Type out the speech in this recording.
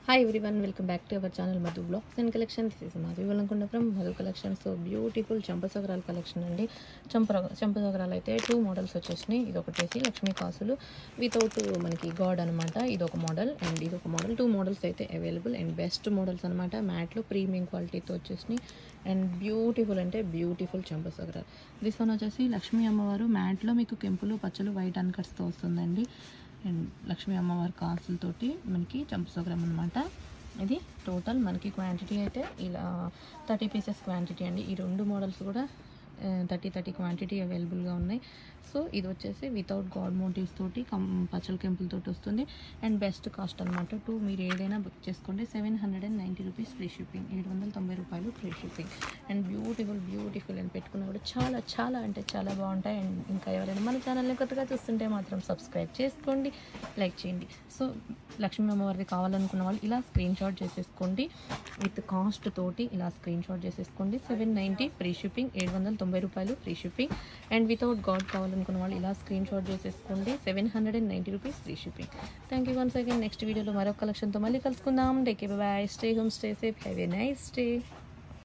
hi everyone welcome back to our channel Madhu blogs and collection this is Madhavi వెళ్ళకుండా from Madhu collection so beautiful చంపసగరాల collection అండి చంప చంపసగరాలు అయితే two models వచ్చేసినాయి ఇది ఒకటేసి లక్ష్మీ కాసులు వితౌట్ మనకి గాడ్ అనమాట ఇది ఒక మోడల్ అండ్ ఇది ఒక మోడల్ టూ మోడల్స్ అయితే అవైలబుల్ అండ్ బెస్ట్ మోడల్స్ అనమాట మ్యాట్లో ప్రీమియం క్వాలిటీతో వచ్చేసినాయి అండ్ బ్యూటిఫుల్ అంటే బ్యూటిఫుల్ చంపసగరాలు దిస్ వన్ వచ్చేసి లక్ష్మీ అమ్మవారు మ్యాట్లో మీకు కెంపులు పచ్చలు వైట్ అన్కట్స్తో వస్తుందండి అండ్ లక్ష్మీ అమ్మవారి కాసులతోటి మనకి చంపసోగ్రామ్ అనమాట ఇది టోటల్ మనకి క్వాంటిటీ అయితే ఇలా థర్టీ పీసెస్ క్వాంటిటీ అండి ఈ రెండు మోడల్స్ కూడా థర్టీ థర్టీ క్వాంటిటీ అవైలబుల్గా ఉన్నాయి సో ఇది వచ్చేసి వితౌట్ గాడ్ మోటివ్స్ తోటి కం పచ్చల కెంపులతోటి వస్తుంది అండ్ బెస్ట్ కాస్ట్ అనమాట టూ మీరు ఏదైనా బుక్ చేసుకోండి seven hundred and ninety rupees free shipping ఏడు వందల తొంభై రూపాయలు free shipping and beautiful beautiful అని పెట్టుకున్నా కూడా చాలా చాలా అంటే చాలా బాగుంటాయి అండ్ ఇంకా ఎవరైనా మన ఛానల్ని కొత్తగా చూస్తుంటే మాత్రం సబ్స్క్రైబ్ చేసుకోండి లైక్ చేయండి సో లక్ష్మీ అమ్మవారిది కావాలనుకున్న వాళ్ళు ఇలా స్క్రీన్ షాట్ చేసేసుకోండి విత్ కాస్ట్ తోటి ఇలా స్క్రీన్ షాట్ చేసేసుకోండి సెవెన్ నైంటీ ఫ్రీ షిప్పింగ్ ఏడు వందల తొంభై రూపాయలు free shipping and without god కావాలనుకున్న వాళ్ళు ఇలా స్క్రీన్ షాట్ చేసేసుకోండి seven hundred and ninety rupees free shipping thank you once again next వీడియోలో మరొక కలెక్షన్తో మళ్ళీ కలుసుకుందాం take bye stay home stay safe have a nice day